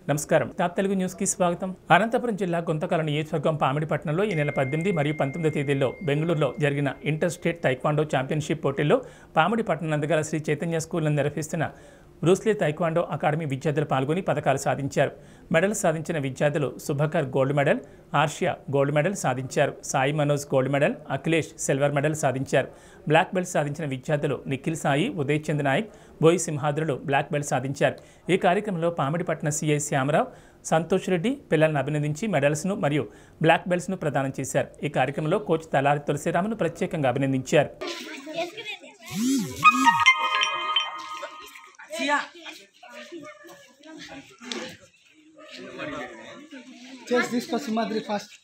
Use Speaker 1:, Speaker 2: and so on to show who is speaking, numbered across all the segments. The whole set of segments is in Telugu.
Speaker 1: నమస్కారం టాప్ తెలుగు న్యూస్కి స్వాగతం అనంతపురం జిల్లా గుంతకల నియోజకవర్గం పామిడిపట్నంలో ఈ నెల పద్దెనిమిది మరియు పంతొమ్మిది తేదీల్లో బెంగళూరులో జరిగిన ఇంటర్ స్టేట్ తైక్వాండో ఛాంపియన్షిప్ పోటీల్లో పామిడిపట్నం నందుగల శ్రీ చైతన్య స్కూల్లో నిర్వహిస్తున్న బ్రూస్లీ తైక్వాండో అకాడమీ విద్యార్థులు పాల్గొని పథకాలు సాధించారు మెడల్ సాధించిన విద్యార్థులు Subhakar gold medal Arshiya gold medal సాధించారు Sai Manoj gold medal Akhilesh silver medal సాధించారు బ్లాక్ బెల్ట్ సాధించిన విద్యార్థులు నిఖిల్ సాయి ఉదయ్ చంద్ నాయక్ బోయి సింహాద్రులు బ్లాక్ బెల్ట్ సాధించారు ఈ కార్యక్రమంలో పామిడిపట్నం సిఐ శ్యామరావు సంతోష్ రెడ్డి పిల్లలను అభినందించి మెడల్స్ను మరియు బ్లాక్ బెల్ట్స్ను ప్రదానం చేశారు ఈ కార్యక్రమంలో కోచ్ తలారి తులసిరామును ప్రత్యేకంగా అభినందించారు
Speaker 2: చేసి తీసుకో సింహాద్రి ఫాస్ట్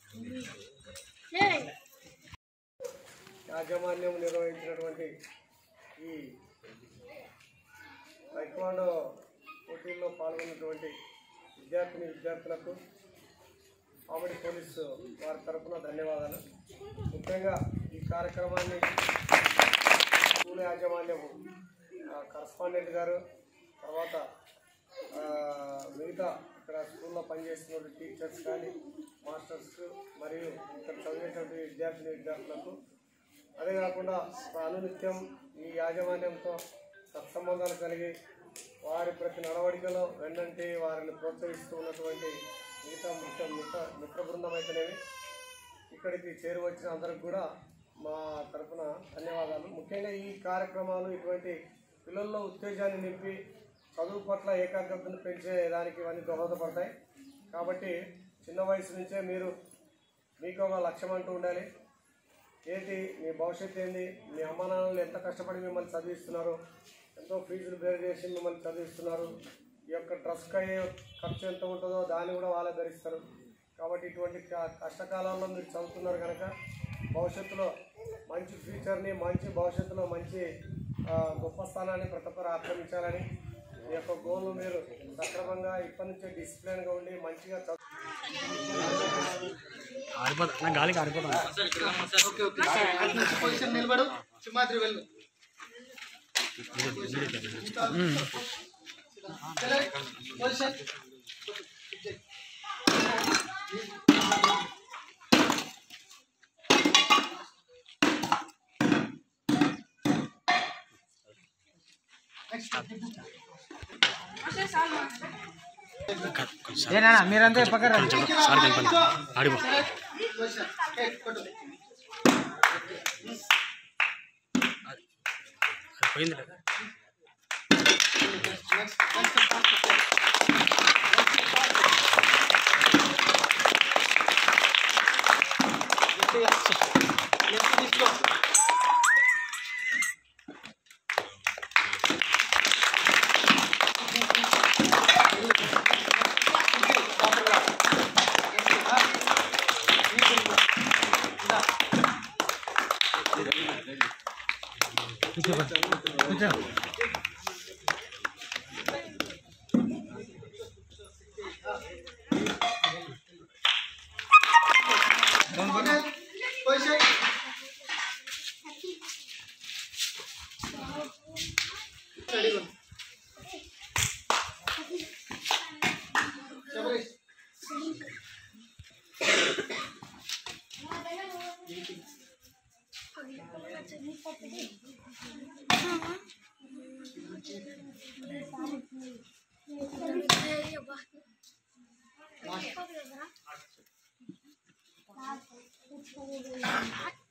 Speaker 3: యాజమాన్యం నిర్వహించినటువంటి ఈ టైక్వాండో పోటీల్లో పాల్గొన్నటువంటి విద్యార్థిని విద్యార్థులకు కామెడీ పోలీసు వారి తరఫున ధన్యవాదాలు ముఖ్యంగా ఈ కార్యక్రమాన్ని స్కూల్ యాజమాన్యం కరస్పాండెంట్ గారు తర్వాత ఆ, మిగతా ఇక్కడ స్కూల్లో పనిచేస్తున్న టీచర్స్ కానీ మాస్టర్స్ మరియు ఇక్కడ చదివేటువంటి విద్యార్థిని విద్యార్థులకు అదే కాకుండా అనునిత్యం ఈ యాజమాన్యంతో సత్సంబంధాలు కలిగి వారి ప్రతి నడవడికలో వెన్నంటి వారిని ప్రోత్సహిస్తూ ఉన్నటువంటి మిగతా మిత్ర మిత్ర మిత్ర బృందం అయితేనేవి ఇక్కడికి చేరువచ్చిన అందరికి కూడా మా తరఫున ధన్యవాదాలు ముఖ్యంగా ఈ కార్యక్రమాలు ఇటువంటి పిల్లల్లో ఉత్తేజాన్ని నింపి చదువు పట్ల ఏకాగ్రతను పెంచే దానికి ఇవన్నీ దోహదపడతాయి కాబట్టి చిన్న వయసు నుంచే మీరు మీకు ఒక లక్ష్యం అంటూ ఉండాలి ఏంటి మీ భవిష్యత్తు ఏంది మీ అమ్మా నాన్నలు ఎంత కష్టపడి మిమ్మల్ని చదివిస్తున్నారు ఎంతో ఫీజులు బేర్ చేసి మిమ్మల్ని చదివిస్తున్నారు ఈ యొక్క డ్రెస్కి అయ్యే ఖర్చు ఎంత ఉంటుందో దాన్ని కూడా వాళ్ళే భరిస్తారు కాబట్టి ఇటువంటి క- కష్టకాలాల్లో మీరు చదువుతున్నారు కనుక భవిష్యత్తులో మంచి ఫ్యూచర్ని మంచి భవిష్యత్తులో మంచి ఆ, గొప్ప స్థానాన్ని ప్రతి ఒక్కరు ఆక్రమించాలని ఈ యొక్క గోల్ మీరు సక్రమంగా ఇప్పటి నుంచే డిసిప్లిన్గా ఉండి మంచిగా చదువు
Speaker 2: ఓకే ఓకే అటు నుంచి పొజిషన్ నిలబడు సింహాద్రి వెళ్ళు చలో, పొజిషన్
Speaker 4: మీరంతా పక్కన
Speaker 2: పొజిషన్ ఓకే, కొట్టు. నెక్స్ట్ నెక్స్ట్ లెఫ్ట్ తీసుకో position steady Sabarish
Speaker 5: Thank you.